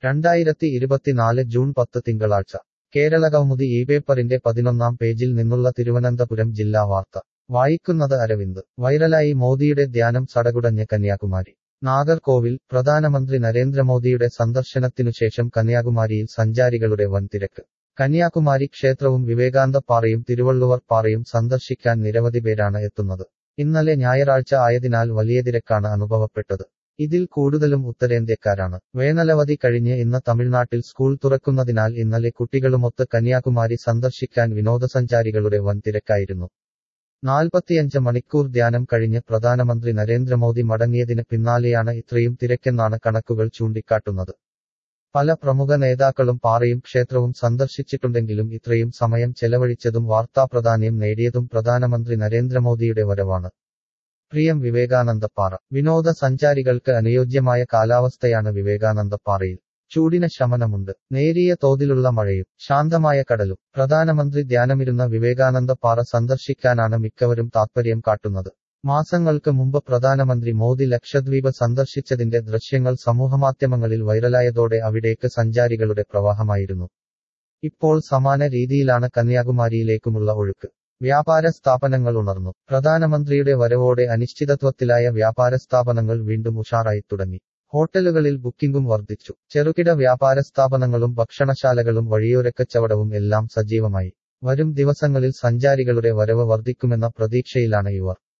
രണ്ടായിരത്തി ഇരുപത്തിനാല് ജൂൺ പത്ത് തിങ്കളാഴ്ച കേരളകൗമുദി ഈ പേപ്പറിന്റെ പതിനൊന്നാം പേജിൽ നിന്നുള്ള തിരുവനന്തപുരം ജില്ലാ വാർത്ത വായിക്കുന്നത് അരവിന്ദ് വൈറലായി മോദിയുടെ ധ്യാനം സടകുടഞ്ഞ് കന്യാകുമാരി നാഗർകോവിൽ പ്രധാനമന്ത്രി നരേന്ദ്രമോദിയുടെ സന്ദർശനത്തിനുശേഷം കന്യാകുമാരിയിൽ സഞ്ചാരികളുടെ വൻ തിരക്ക് കന്യാകുമാരി ക്ഷേത്രവും വിവേകാനന്ദപ്പാറയും തിരുവള്ളുവർ പാറയും സന്ദർശിക്കാൻ നിരവധി പേരാണ് എത്തുന്നത് ഇന്നലെ ഞായറാഴ്ച ആയതിനാൽ വലിയ തിരക്കാണ് അനുഭവപ്പെട്ടത് ഇതിൽ കൂടുതലും ഉത്തരേന്ത്യക്കാരാണ് വേനലവധി കഴിഞ്ഞ് ഇന്ന് തമിഴ്നാട്ടിൽ സ്കൂൾ തുറക്കുന്നതിനാൽ ഇന്നലെ കുട്ടികളുമൊത്ത് കന്യാകുമാരി സന്ദർശിക്കാൻ വിനോദസഞ്ചാരികളുടെ വൻ തിരക്കായിരുന്നു നാൽപ്പത്തിയഞ്ച് മണിക്കൂർ ധ്യാനം കഴിഞ്ഞ് പ്രധാനമന്ത്രി നരേന്ദ്രമോദി മടങ്ങിയതിന് പിന്നാലെയാണ് ഇത്രയും തിരക്കെന്നാണ് കണക്കുകൾ ചൂണ്ടിക്കാട്ടുന്നത് പല പ്രമുഖ നേതാക്കളും പാറയും ക്ഷേത്രവും സന്ദർശിച്ചിട്ടുണ്ടെങ്കിലും ഇത്രയും സമയം ചെലവഴിച്ചതും വാർത്താപ്രാധാന്യം നേടിയതും പ്രധാനമന്ത്രി നരേന്ദ്രമോദിയുടെ വരവാണ് പ്രിയം വിവേകാനന്ദപ്പാറ വിനോദസഞ്ചാരികൾക്ക് അനുയോജ്യമായ കാലാവസ്ഥയാണ് വിവേകാനന്ദപ്പാറയിൽ ചൂടിന് ശമനമുണ്ട് നേരിയ തോതിലുള്ള മഴയും ശാന്തമായ കടലും പ്രധാനമന്ത്രി ധ്യാനമിരുന്ന വിവേകാനന്ദപ്പാറ സന്ദർശിക്കാനാണ് മിക്കവരും താത്പര്യം കാട്ടുന്നത് മാസങ്ങൾക്ക് മുമ്പ് പ്രധാനമന്ത്രി മോദി ലക്ഷദ്വീപ് സന്ദർശിച്ചതിന്റെ ദൃശ്യങ്ങൾ സമൂഹമാധ്യമങ്ങളിൽ വൈറലായതോടെ അവിടേക്ക് സഞ്ചാരികളുടെ പ്രവാഹമായിരുന്നു ഇപ്പോൾ സമാന രീതിയിലാണ് കന്യാകുമാരിയിലേക്കുമുള്ള ഒഴുക്ക് വ്യാപാര സ്ഥാപനങ്ങൾ ഉണർന്നു പ്രധാനമന്ത്രിയുടെ വരവോടെ അനിശ്ചിതത്വത്തിലായ വ്യാപാര സ്ഥാപനങ്ങൾ വീണ്ടും ഉഷാറായി തുടങ്ങി ഹോട്ടലുകളിൽ ബുക്കിംഗും വർദ്ധിച്ചു ചെറുകിട വ്യാപാര സ്ഥാപനങ്ങളും ഭക്ഷണശാലകളും വഴിയോരക്കച്ചവടവും എല്ലാം സജീവമായി വരും ദിവസങ്ങളിൽ സഞ്ചാരികളുടെ വരവ് വർദ്ധിക്കുമെന്ന പ്രതീക്ഷയിലാണ് ഇവർ